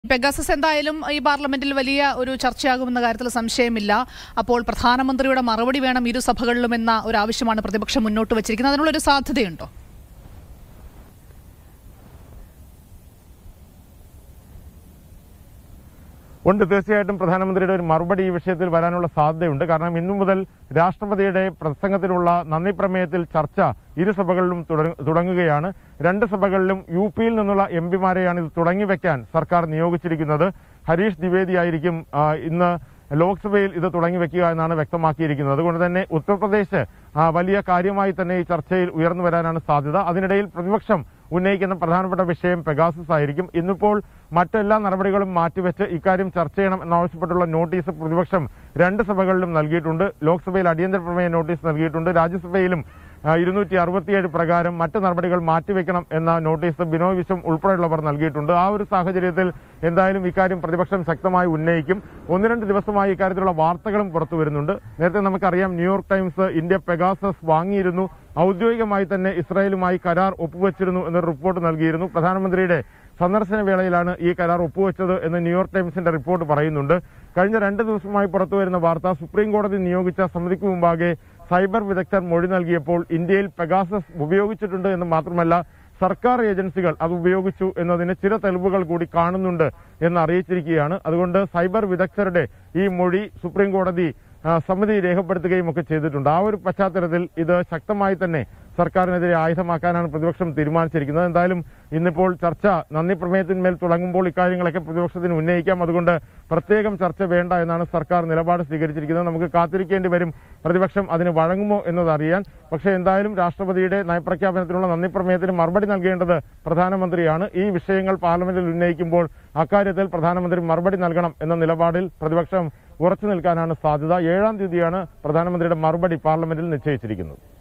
Pegasus എന്തായാലും ഈ പാർലമെന്റിൽ വലിയ ഒരു ചർച്ചയാകുമെന്ന കാര്യത്തിൽ സംശയമില്ല അപ്പോൾ പ്രധാനമന്ത്രിയുടെ മറുപടി വേണം ഇരു സഭകളിലും എന്ന ഒരു ആവശ്യമാണ് പ്രതിപക്ഷം മുന്നോട്ട് വച്ചിരിക്കുന്നത് അതിനുള്ള ഒരു സാധ്യതയുണ്ടോ ഉണ്ട് തീർച്ചയായിട്ടും പ്രധാനമന്ത്രിയുടെ ഒരു മറുപടി ഈ വിഷയത്തിൽ വരാനുള്ള സാധ്യതയുണ്ട് കാരണം ഇന്നു മുതൽ രാഷ്ട്രപതിയുടെ പ്രസംഗത്തിലുള്ള നന്ദി പ്രമേയത്തിൽ ചർച്ച ഇരു സഭകളിലും തുടങ്ങ- തുടങ്ങുകയാണ് രണ്ട് സഭകളിലും യു പിയിൽ നിന്നുള്ള എം പിമാരെയാണ് ഇത് തുടങ്ങിവെക്കാൻ സർക്കാർ നിയോഗിച്ചിരിക്കുന്നത് ഹരീഷ് ദ്വിവേദി ആയിരിക്കും ആ, ഇന്ന് ലോക്സഭയിൽ ഇത് തുടങ്ങിവെക്കുക എന്നാണ് വ്യക്തമാക്കിയിരിക്കുന്നത് അതുകൊണ്ട് തന്നെ ഉത്തർപ്രദേശ് ആ, വലിയ കാര്യമായി തന്നെ ഈ ചർച്ചയിൽ ഉയർന്നു വരാനാണ് സാധ്യത അതിനിടയിൽ പ്രതിപക്ഷം ഉന്നയിക്കുന്ന പ്രധാനപ്പെട്ട വിഷയം പെഗാസസ് ആയിരിക്കും ഇന്നിപ്പോൾ മറ്റെല്ലാ നടപടികളും മാറ്റിവെച്ച് ഇക്കാര്യം ചർച്ച ചെയ്യണം എന്നാവശ്യപ്പെട്ടുള്ള നോട്ടീസ് പ്രതിപക്ഷം രണ്ട് സഭകളിലും നൽകിയിട്ടുണ്ട് ലോക്സഭയിൽ അടിയന്തര പ്രമേയ നോട്ടീസ് നൽകിയിട്ടുണ്ട് രാജ്യസഭയിലും ഇരുന്നൂറ്റി അറുപത്തിയേഴ് പ്രകാരം മറ്റ് നടപടികൾ മാറ്റിവെക്കണം എന്ന നോട്ടീസ് ബിനോയ് വിശ്വം ഉൾപ്പെടെയുള്ളവർ നൽകിയിട്ടുണ്ട് ആ ഒരു സാഹചര്യത്തിൽ എന്തായാലും ഇക്കാര്യം പ്രതിപക്ഷം ശക്തമായി ഉന്നയിക്കും ഒന്ന് രണ്ട് ദിവസമായി ഇക്കാര്യത്തിലുള്ള വാർത്തകളും പുറത്തു വരുന്നുണ്ട് നേരത്തെ നമുക്കറിയാം ന്യൂയോർക്ക് ടൈംസ് ഇന്ത്യ പെഗാസസ് വാങ്ങിയിരുന്നു ഔദ്യോഗികമായി തന്നെ ഇസ്രായേലുമായി കരാർ ഒപ്പുവെച്ചിരുന്നു എന്നൊരു റിപ്പോർട്ട് നൽകിയിരുന്നു പ്രധാനമന്ത്രിയുടെ സന്ദർശന വേളയിലാണ് ഈ കരാർ ഒപ്പുവെച്ചത് എന്ന് ന്യൂയോർക്ക് ടൈംസിന്റെ റിപ്പോർട്ട് പറയുന്നുണ്ട് കഴിഞ്ഞ രണ്ട് ദിവസമായി പുറത്തുവരുന്ന വാർത്ത സുപ്രീം കോടതി നിയോഗിച്ച സമിതിക്ക് മുമ്പാകെ സൈബർ വിദഗ്ധർ മൊഴി നൽകിയപ്പോൾ ഇന്ത്യയിൽ പെഗാസസ് ഉപയോഗിച്ചിട്ടുണ്ട് എന്ന് മാത്രമല്ല സർക്കാർ ഏജൻസികൾ അത് ഉപയോഗിച്ചു എന്നതിന് ചില തെളിവുകൾ കൂടി കാണുന്നുണ്ട് എന്ന് അറിയിച്ചിരിക്കുകയാണ് അതുകൊണ്ട് സൈബർ വിദഗ്ധരുടെ ഈ മൊഴി സുപ്രീം കോടതി ആ, സമിതി രേഖപ്പെടുത്തുകയും ഒക്കെ ചെയ്തിട്ടുണ്ട് ആ ഒരു പശ്ചാത്തലത്തിൽ ഇത് ശക്തമായി തന്നെ സർക്കാരിനെതിരെ ആയുധമാക്കാനാണ് പ്രതിപക്ഷം തീരുമാനിച്ചിരിക്കുന്നത് എന്തായാലും ഇന്നിപ്പോൾ ചർച്ച നന്ദി പ്രമേയത്തിന്മേൽ തുടങ്ങുമ്പോൾ ഇക്കാര്യങ്ങളൊക്കെ പ്രതിപക്ഷത്തിന് ഉന്നയിക്കാം അതുകൊണ്ട് പ്രത്യേകം ചർച്ച വേണ്ട എന്നാണ് സർക്കാർ നിലപാട് സ്വീകരിച്ചിരിക്കുന്നത് നമുക്ക് കാത്തിരിക്കേണ്ടി വരും പ്രതിപക്ഷം അതിന് വഴങ്ങുമോ എന്നതറിയാൻ പക്ഷേ എന്തായാലും രാഷ്ട്രപതിയുടെ നയപ്രഖ്യാപനത്തിനുള്ള നന്ദി പ്രമേയത്തിന് മറുപടി നൽകേണ്ടത് പ്രധാനമന്ത്രിയാണ് ഈ വിഷയങ്ങൾ പാർലമെന്റിൽ ഉന്നയിക്കുമ്പോൾ അക്കാര്യത്തിൽ പ്രധാനമന്ത്രി മറുപടി നൽകണം എന്ന നിലപാടിൽ പ്രതിപക്ഷം ഉറച്ചു നിൽക്കാനാണ് സാധ്യത ഏഴാം തീയതിയാണ് പ്രധാനമന്ത്രിയുടെ മറുപടി പാർലമെന്റിൽ നിശ്ചയിച്ചിരിക്കുന്നത്